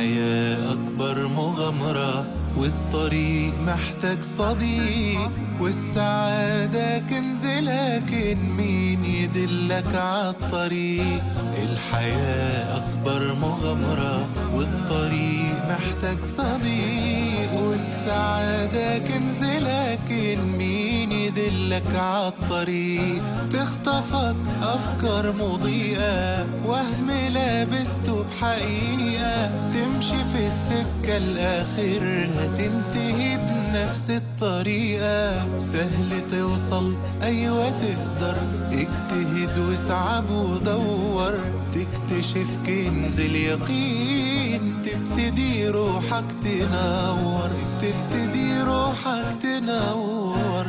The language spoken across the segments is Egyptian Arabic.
الحياة أكبر مغامرة والطريق محتاج صديق والسعادة كنز لكن مين يدلك عالطريق الحياة أكبر مغامرة والطريق محتاج صديق والسعادة كنز لكن مين يدلك عالطريق تخطفك أفكار مضيئة وهم لابسته بحقيقة تمشي في السكة الآخر هتنتهي بنفس الطريقة سهل توصل أيوة تقدر اجتهد واتعب ودور تكتشف كنز اليقين تبتدي روحك تنور تبتدي روحك تنور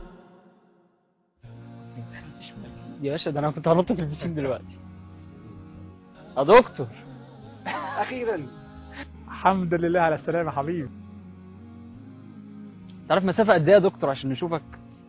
يا باشا ده انا كنت هنط في البسين دلوقتي يا دكتور اخيرا الحمد لله على السلامة حبيبي تعرف مسافه قد ايه يا دكتور عشان نشوفك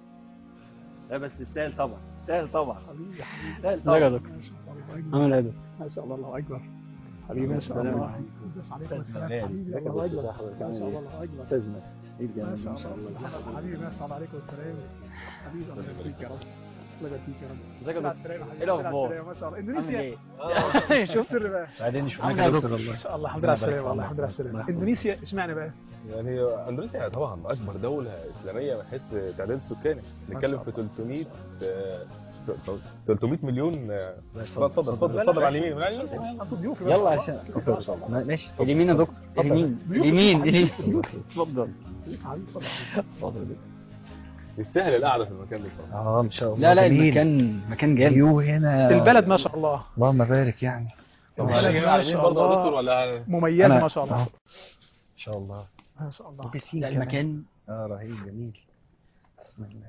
لا بس تستاهل طبعا تستاهل طبعا حبيبي تستاهل ازيك يا طبعا دكتور ما شاء الله الله أكبر عامل ايه يا دكتور ما شاء الله الله أكبر حبيبي ما شاء الله بس عليكم السلام حبيبي الله أكبر ما شاء الله الله أكبر ما شاء الله حبيبي ما شاء الله عليكم السلام حبيبي الله يبارك يا رب الله يبارك فيك يا رب ازيك يا على دكتور السلامة حبيبي ايه الأخبار؟ على السلامة، ما شاء الله عامل اندونيسيا ايه شوف السر بقى بعدين نشوفك عامل يا ايه يا دكتور دكتور؟ والله ما شاء الله الحمد لله على السلامة والله الحمد لله على السلامة اندونيسيا اشمعنى بقى؟ يعني اندونيسيا طبعا اكبر دوله اسلاميه من حيث تعداد السكاني نتكلم في 300 آه، 300 مليون آه، اتفضل اتفضل اتفضل على اليمين من على اليمين هاخد ضيوفي يلا عشان ماشي اليمين يا دكتور اليمين ضيوفي. اليمين اليمين اتفضل حبيبي اتفضل اتفضل يستاهل القعده في المكان ده بصراحه اه ان شاء الله لا لا جميل. المكان مكان جامد فيو هنا البلد ما شاء الله اللهم بارك يعني طب البلد على ما اليمين شاء برضه يا دكتور الله ولا مميزة أنا- ما شاء الله آه. ان شاء الله ما شاء الله وبسين لا كمان. المكان اه رهيب جميل بسم الله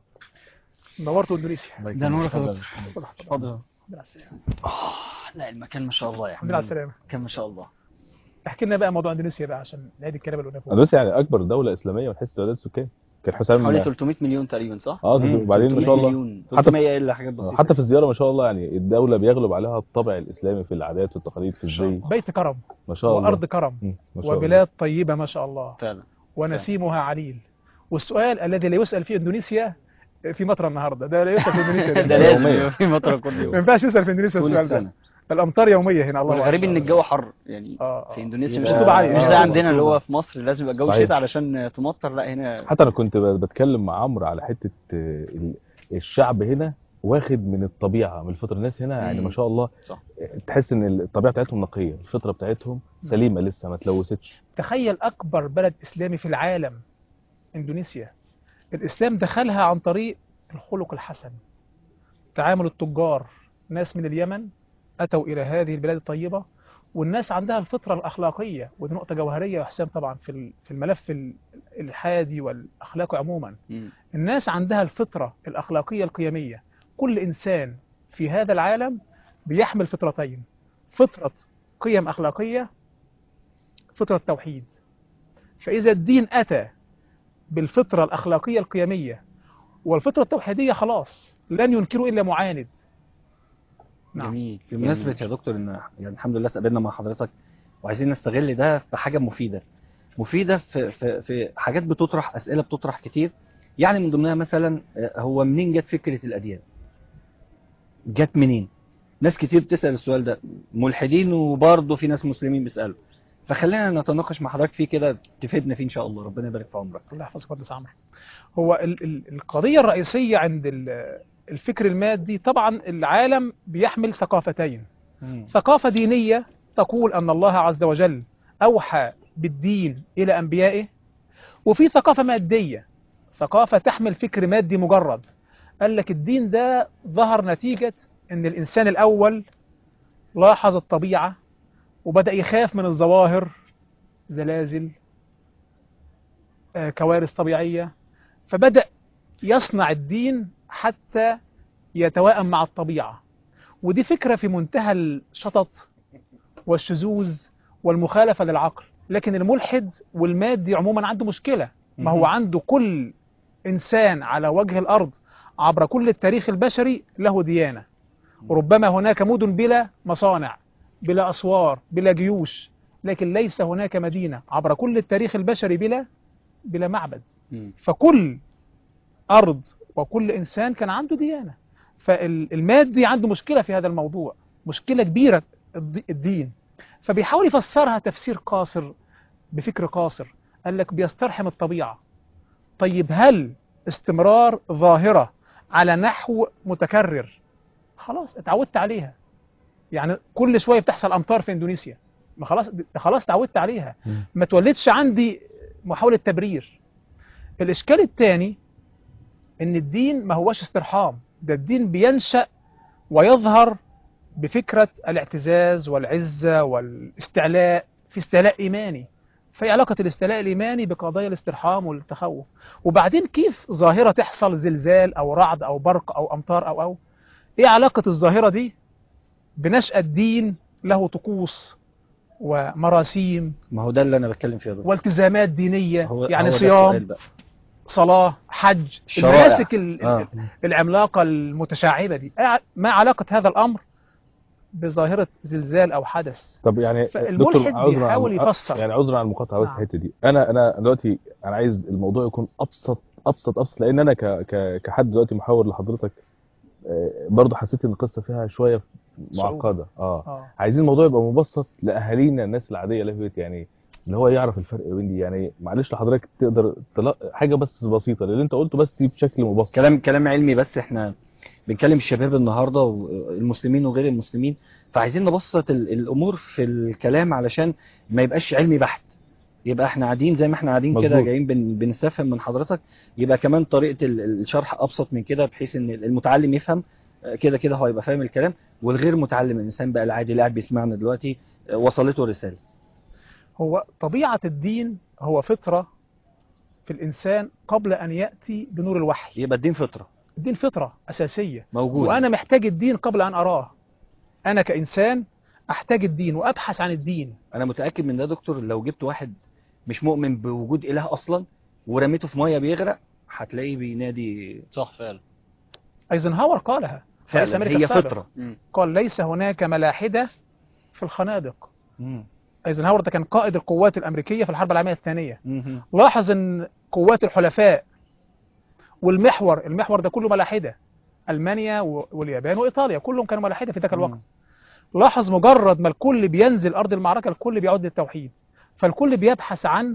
نورتوا اندونيسيا الله ده يكرمك. نورك يا اتفضل. دكتور اتفضل اتفضل الحمد لله على السلامة اه لا المكان ما شاء الله يعني الحمد لله على السلامة المكان ما شاء الله احكي لنا بقى موضوع اندونيسيا بقى عشان نعيد الكلام اللي قلناه فوق اندونيسيا يعني اكبر دوله اسلاميه من حيث تعداد السكان كان حسام حوالي 300 مليون تقريبا صح؟ اه مم. وبعدين ما 300 شاء الله مليون حتى 300 الا حاجات بسيطه حتى في الزياره ما شاء الله يعني الدوله بيغلب عليها الطابع الاسلامي في العادات والتقاليد في الزي بيت كرم ما شاء الله وارض كرم مم، ما شاء الله وبلاد طيبة ما شاء الله فعلا ونسيمها عليل والسؤال الذي لا يسأل في اندونيسيا في مطر النهارده ده لا يسأل في اندونيسيا ده ده. لازم يوميا. يبقى في مطر كل ما يوم ينفعش يسأل في اندونيسيا طول السؤال ده السنه الامطار يوميه هنا الله والغريب أكبر. ان الجو حر يعني اه في آه. اندونيسيا مش يبقى- رطوبة عالية. مش آه، زي عندنا اللي رطوبة. هو في مصر لازم يبقى الجو صحيح. شتاء علشان تمطر لا هنا حتى انا كنت ب- بتكلم مع عمرو على حته آه، ال- الشعب هنا واخد من الطبيعه من الفطره الناس هنا يعني مم. ما شاء الله صح. آه، تحس ان الطبيعه بتاعتهم نقيه الفطره بتاعتهم سليمه لسه ما تلوثتش تخيل اكبر بلد اسلامي في العالم اندونيسيا الاسلام دخلها عن طريق الخلق الحسن تعامل التجار ناس من اليمن اتوا الى هذه البلاد الطيبه والناس عندها الفطره الاخلاقيه ودي نقطه جوهريه يا حسام طبعا في ال- في الملف ال- الحادي والاخلاقي عموما مم. الناس عندها الفطرة الأخلاقية القيمية كل إنسان في هذا العالم بيحمل فطرتين فطرة قيم أخلاقية فطرة توحيد فإذا الدين أتى بالفطرة الأخلاقية القيمية والفطرة التوحيدية خلاص لن ينكروا إلا معاند نعم. جميل بمناسبة يا دكتور ان يعني الحمد لله استقبلنا مع حضرتك وعايزين نستغل ده في حاجة مفيدة مفيدة في في في حاجات بتطرح أسئلة بتطرح كتير يعني من ضمنها مثلا آه، هو منين جت فكرة الأديان؟ جت منين؟ ناس كتير بتسأل السؤال ده ملحدين وبرضه في ناس مسلمين بيسألوا فخلينا نتناقش مع حضرتك فيه كده تفيدنا فيه إن شاء الله ربنا يبارك في عمرك الله يحفظك مهندس عمرو هو ال ال القضية الرئيسية عند ال- الفكر المادي طبعا العالم بيحمل ثقافتين ثقافة دينية تقول أن الله عز وجل أوحى بالدين إلى أنبيائه وفي ثقافة مادية ثقافة تحمل فكر مادي مجرد قال لك الدين ده ظهر نتيجة أن الإنسان الأول لاحظ الطبيعة وبدأ يخاف من الظواهر زلازل آه، كوارث طبيعية فبدأ يصنع الدين حتى يتوائم مع الطبيعة ودي فكرة في منتهى الشطط والشذوذ والمخالفة للعقل لكن الملحد والمادي عموما عنده مشكلة ما هو عنده كل إنسان على وجه الأرض عبر كل التاريخ البشري له ديانة وربما هناك مدن بلا مصانع بلا أسوار بلا جيوش لكن ليس هناك مدينة عبر كل التاريخ البشري بلا بلا معبد مم. فكل أرض وكل إنسان كان عنده ديانة فالمادي عنده مشكلة في هذا الموضوع مشكلة كبيرة الد- الدين فبيحاول يفسرها تفسير قاصر بفكر قاصر قال لك بيسترحم الطبيعة طيب هل استمرار ظاهرة على نحو متكرر خلاص اتعودت عليها يعني كل شوية بتحصل أمطار في إندونيسيا ما خلاص خلاص اتعودت عليها مم. ما تولدش عندي محاولة تبرير الإشكال الثاني إن الدين ما هوش استرحام ده الدين بينشأ ويظهر بفكرة الاعتزاز والعزة والاستعلاء في استعلاء إيماني في علاقة الاستعلاء الإيماني بقضايا الاسترحام والتخوف وبعدين كيف ظاهرة تحصل زلزال أو رعد أو برق أو أمطار أو أو إيه علاقة الظاهرة دي بنشأة الدين له طقوس ومراسيم ما هو ده اللي انا بتكلم فيه يا دكتور. والتزامات دينية هو يعني هو ده صيام السؤال بقى. صلاة حج شرائع. المناسك ال- آه. ال- العملاقة المتشعبة دي أع- ما علاقة هذا الأمر بظاهرة زلزال أو حدث طب يعني فالملحد دكتور عذرا بيحاول عن- يفسر. يعني عذرا عن المقاطعه بس نعم. الحته دي انا انا دلوقتي انا عايز الموضوع يكون ابسط ابسط ابسط لان انا ك ك كحد دلوقتي محاور لحضرتك آه، برضه حسيت ان القصه فيها شويه معقده اه آه. عايزين الموضوع يبقى مبسط لاهالينا الناس العاديه اللي في البيت يعني اللي هو يعرف الفرق بين دي يعني معلش لحضرتك تقدر تلا... حاجه بس بسيطه اللي انت قلته بس بشكل مبسط كلام كلام علمي بس احنا بنكلم الشباب النهارده والمسلمين وغير المسلمين فعايزين نبسط ال- الامور في الكلام علشان ما يبقاش علمي بحت يبقى احنا قاعدين زي ما احنا قاعدين كده مظبوط. جايين بن بنستفهم من حضرتك يبقى كمان طريقه ال- الشرح ابسط من كده بحيث ان المتعلم يفهم آه، كده كده هو يبقى فاهم الكلام والغير متعلم الانسان بقى العادي اللي قاعد بيسمعنا دلوقتي آه، وصلته الرساله هو طبيعة الدين هو فطرة في الإنسان قبل أن يأتي بنور الوحي يبقى الدين فطره الدين فطرة أساسية موجود وأنا محتاج الدين قبل أن أراه أنا كإنسان أحتاج الدين وأبحث عن الدين انا متاكد من ده يا دكتور لو جبت واحد مش مؤمن بوجود اله اصلا ورميته في ميه بيغرق هتلاقيه بينادي صح فعلا أيزنهاور قالها رئيس فعلا أمريكا هي السابق. فطره مم. قال ليس هناك ملاحدة في الخنادق مم. ايزنهاور ده كان قائد القوات الامريكيه في الحرب العالميه الثانيه مم. لاحظ ان قوات الحلفاء والمحور المحور ده كله ملاحده المانيا و- واليابان وايطاليا كلهم كانوا ملاحده في ذاك الوقت لاحظ مجرد ما الكل بينزل ارض المعركه الكل بيعود للتوحيد فالكل بيبحث عن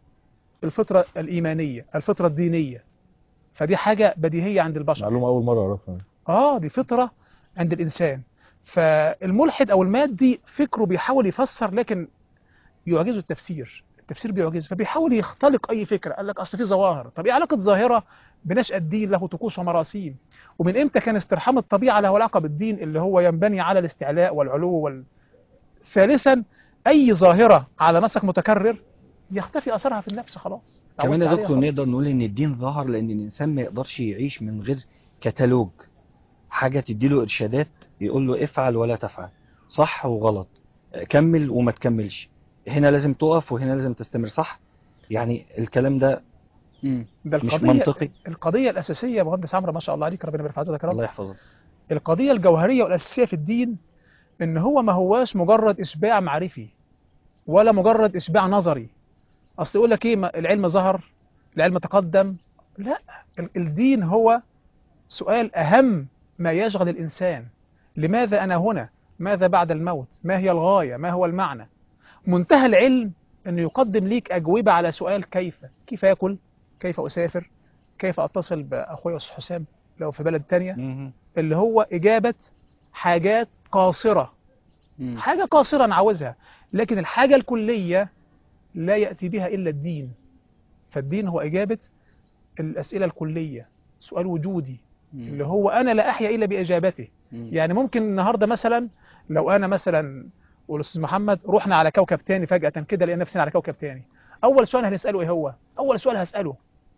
الفطره الايمانيه الفطره الدينيه فدي حاجه بديهيه عند البشر معلومه اول مره اعرفها اه دي فطرة عند الإنسان فالملحد أو المادي فكره بيحاول يفسر لكن يعجزه التفسير التفسير بيعجزه فبيحاول يختلق أي فكرة قال لك أصل في ظواهر طب إيه علاقة ظاهرة بنشأة الدين له طقوس ومراسيم ومن إمتى كان استرحام الطبيعة له علاقة بالدين اللي هو ينبني على الاستعلاء والعلو وال... ثالثا أي ظاهرة على نسق متكرر يختفي أثرها في النفس خلاص كمان يا تعودت دكتور عليها نقدر نقول ان الدين ظهر لان الانسان ما يقدرش يعيش من غير كتالوج حاجه تديله ارشادات يقول له افعل ولا تفعل صح وغلط كمل وما تكملش هنا لازم تقف وهنا لازم تستمر صح يعني الكلام ده مم. ده مش القضية منطقي القضية الأساسية يا مهندس عمرو ما شاء الله عليك ربنا يبارك في حضرتك يا رب الله يحفظك القضية الجوهرية والأساسية في الدين إن هو ما هواش مجرد إشباع معرفي ولا مجرد إشباع نظري أصل يقول لك إيه ما العلم ظهر العلم تقدم لا ال- الدين هو سؤال أهم ما يشغل الإنسان لماذا أنا هنا ماذا بعد الموت ما هي الغاية ما هو المعنى منتهى العلم أنه يقدم ليك أجوبة على سؤال كيف كيف أكل كيف أسافر كيف أتصل بأخوي أستاذ حسام لو في بلد تانية اللي هو إجابة حاجات قاصرة مم. حاجة قاصرة أنا عاوزها لكن الحاجة الكلية لا يأتي بها إلا الدين فالدين هو إجابة الأسئلة الكلية سؤال وجودي اللي هو أنا لا أحيا إلا بإجابته مم. يعني ممكن النهاردة مثلا لو أنا مثلا والأستاذ محمد رحنا على كوكب تاني فجأة كده لقينا نفسنا على كوكب تاني أول سؤال هنسأله إيه هو؟ أول سؤال هسأله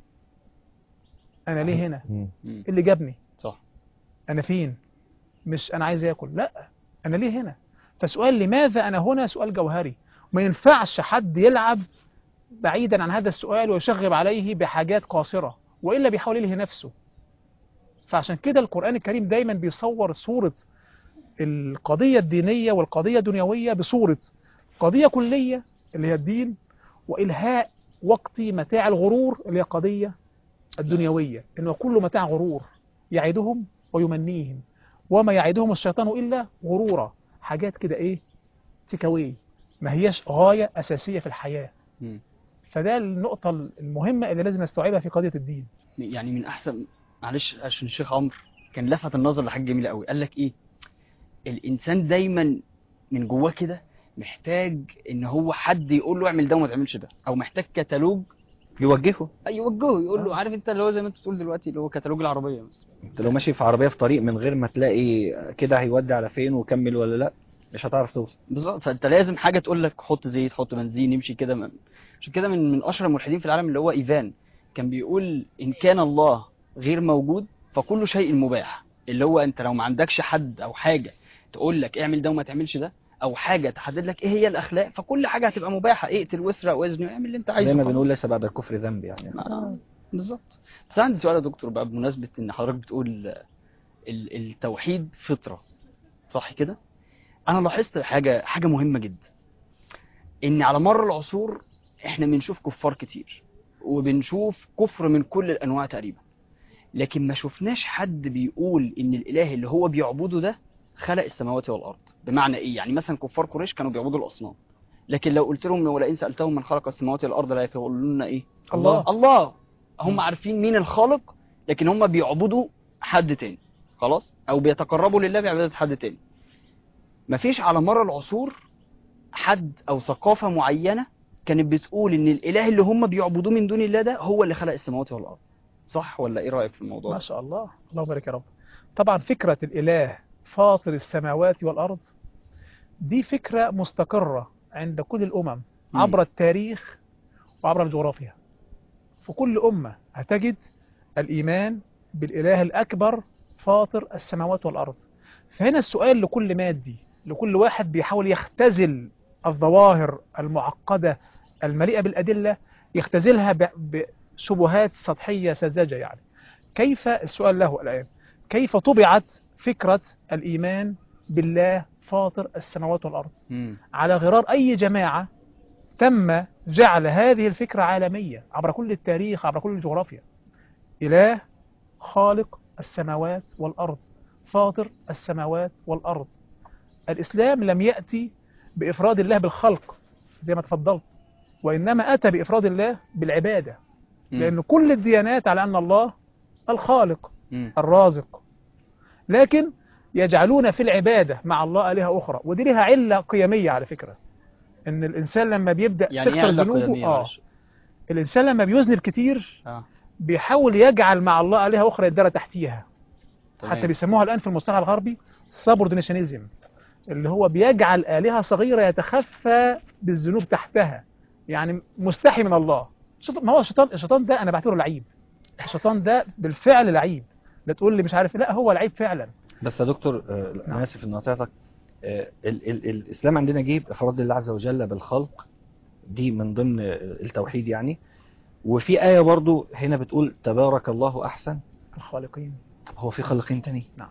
أنا ليه هنا؟ مم. مم. إيه اللي جابني؟ صح أنا فين؟ مش أنا عايز آكل لا أنا ليه هنا؟ فسؤال لماذا أنا هنا سؤال جوهري ما ينفعش حد يلعب بعيدا عن هذا السؤال ويشغب عليه بحاجات قاصرة وإلا بيحاول يلهي نفسه فعشان كده القرآن الكريم دايما بيصور صورة القضية الدينية والقضية الدنيوية بصورة قضية كلية اللي هي الدين وإلهاء وقت متاع الغرور اللي هي قضية الدنيوية إنه كل متاع غرور يعدهم ويمنيهم وما يعدهم الشيطان إلا غرورا حاجات كده إيه تكاوي ما هيش غاية أساسية في الحياة مم. فده النقطة المهمة اللي لازم نستوعبها في قضية الدين يعني من احسن معلش عشان الشيخ عمرو كان لفت النظر لحاجه جميله قوي قال لك ايه الانسان دايما من جواه كده محتاج ان هو حد يقول له اعمل ده وما تعملش ده او محتاج كتالوج يوجهه يوجهه يقول له عارف انت اللي هو زي ما انت بتقول دلوقتي اللي هو كتالوج العربيه مثلا انت لو ماشي في عربيه في طريق من غير ما تلاقي كده هيودي على فين وكمل ولا لا مش هتعرف توصل بالظبط فانت لازم حاجه تقول لك حط زيت حط بنزين يمشي كده من- عشان كده من من اشهر الملحدين في العالم اللي هو ايفان كان بيقول ان كان الله غير موجود فكل شيء مباح اللي هو انت لو ما عندكش حد او حاجه تقول لك اعمل ده وما تعملش ده او حاجه تحدد لك ايه هي الاخلاق فكل حاجه هتبقى مباحه اقتل واسرق واذن اعمل اللي انت عايزه زي ما خلاص. بنقول ليس بعد الكفر ذنب يعني آه، بالظبط بس عندي سؤال يا دكتور بقى بمناسبه ان حضرتك بتقول ال- التوحيد فطره صح كده انا لاحظت حاجه حاجه مهمه جدا ان على مر العصور احنا بنشوف كفار كتير وبنشوف كفر من كل الانواع تقريبا لكن ما شفناش حد بيقول ان الاله اللي هو بيعبده ده خلق السماوات والارض بمعنى ايه يعني مثلا كفار قريش كانوا بيعبدوا الاصنام لكن لو قلت لهم ولئن سالتهم من خلق السماوات والارض لا يقولون لنا ايه الله الله هم عارفين مين الخالق لكن هم بيعبدوا حد تاني خلاص او بيتقربوا لله بعباده حد تاني مفيش على مر العصور حد او ثقافه معينه كانت بتقول ان الاله اللي هم بيعبدوه من دون الله ده هو اللي خلق السماوات والارض صح ولا ايه رايك في الموضوع ما ده شاء الله الله يبارك يا رب طبعا فكرة الإله فاطر السماوات والأرض دي فكرة مستقرة عند كل الأمم مم. عبر التاريخ وعبر الجغرافيا في كل أمة هتجد الإيمان بالإله الأكبر فاطر السماوات والأرض فهنا السؤال لكل مادي لكل واحد بيحاول يختزل الظواهر المعقدة المليئة بالأدلة يختزلها ب- بشبهات سطحية سذجة يعني كيف السؤال له الآن كيف طبعت فكرة الإيمان بالله فاطر السماوات والأرض مم. على غرار أي جماعة تم جعل هذه الفكرة عالمية عبر كل التاريخ عبر كل الجغرافيا إله خالق السماوات والأرض فاطر السماوات والأرض الإسلام لم يأتي بإفراد الله بالخلق زي ما تفضلت وإنما أتى بإفراد الله بالعبادة مم. لأن كل الديانات على أن الله الخالق مم. الرازق لكن يجعلون في العبادة مع الله آلهة أخرى ودي لها علة قيمية على فكرة إن الإنسان لما بيبدأ يعني ايه تكثر علاقه ذنوبه قيميه آه معلش؟ الإنسان لما بيذنب كتير اه بيحاول يجعل مع الله آلهة أخرى يدرى تحتيها تمام. حتى بيسموها الآن في المصطلح الغربي سابوردينيشنزم اللي هو بيجعل آلهة صغيرة يتخفى بالذنوب تحتها يعني مستحي من الله شوف- ما هو الشيطان الشيطان ده أنا بعتبره لعيب الشيطان ده بالفعل لعيب لا تقول لي مش عارف لا هو لعيب فعلا بس يا دكتور آه، نعم. انا اسف ان قطعتك آه، ال ال الاسلام عندنا جه بافراد الله عز وجل بالخلق دي من ضمن آه، التوحيد يعني وفي آية برضو هنا بتقول تبارك الله أحسن الخالقين طب هو في خالقين تاني نعم.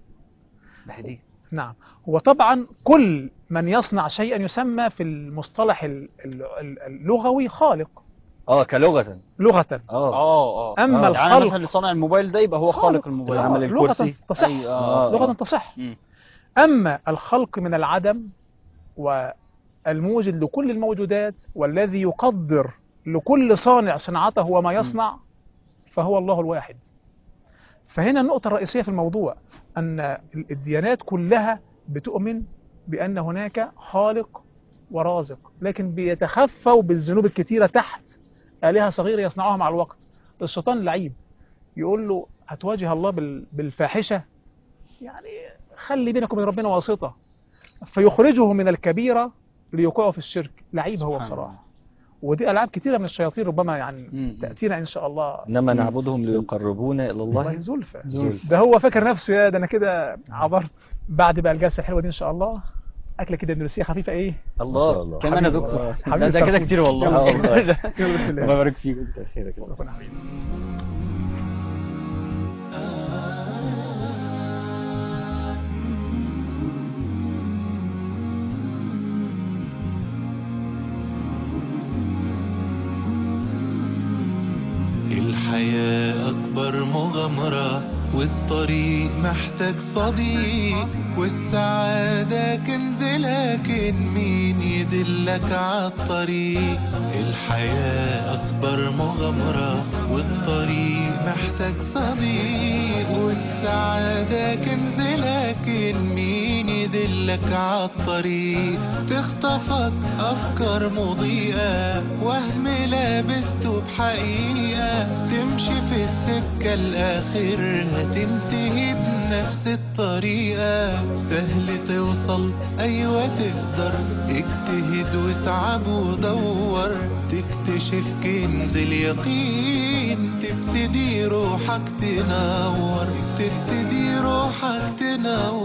بحدي نعم هو طبعا كل من يصنع شيئا يسمى في المصطلح ال- ال- ال- اللغوي خالق اه كلغة لغة اه اه اه أما آه. يعني الخلق مثلا اللي صانع الموبايل ده يبقى هو خالق الموبايل اللي عمل لغة الكرسي. تصح أيوة، آه. لغة تصح مم. أما الخلق من العدم والموجد لكل الموجودات والذي يقدر لكل صانع صنعته وما يصنع فهو الله الواحد فهنا النقطة الرئيسية في الموضوع أن الديانات كلها بتؤمن بأن هناك خالق ورازق لكن بيتخفوا بالذنوب الكتيرة تحت آلهة صغيرة يصنعوها مع الوقت الشيطان لعيب يقول له هتواجه الله بال- بالفاحشة يعني خلي بينك وبين ربنا واسطة فيخرجه من الكبيرة ليوقعه في الشرك لعيب هو سبحان بصراحة الله. ودي ألعاب كتيرة من الشياطين ربما يعني مم. تأتينا إن شاء الله إنما مم. نعبدهم ليقربونا إلى والله الله زلفى زلفى. ده هو فاكر نفسه يا ده أنا كده عبرت بعد بقى الجلسة الحلوة دي إن شاء الله أكلة كده اندونيسية خفيفة إيه الله الله. كمان يا حبيبي دكتور والله. ده حبيبي ده كده سرحون. كتير والله آه والله. يلا بسم الله الله يبارك فيك خيرك يا ربنا يحفظك. أكبر مغامرة والطريق محتاج صديق والسعادة كنز لكن مين يدلك عالطريق الحياة أكبر مغامرة والطريق محتاج صديق والسعادة كنز لكن مين يدلك عالطريق تخطفك أفكار مضيئة وهم لابسته بحقيقة تمشي في السكة الآخر هتنتهي بنفس الطريقة سهل توصل أيوة تقدر اجتهد واتعب ودور تكتشف كنز اليقين تبتدي روحك تنور تبتدي روحك تنور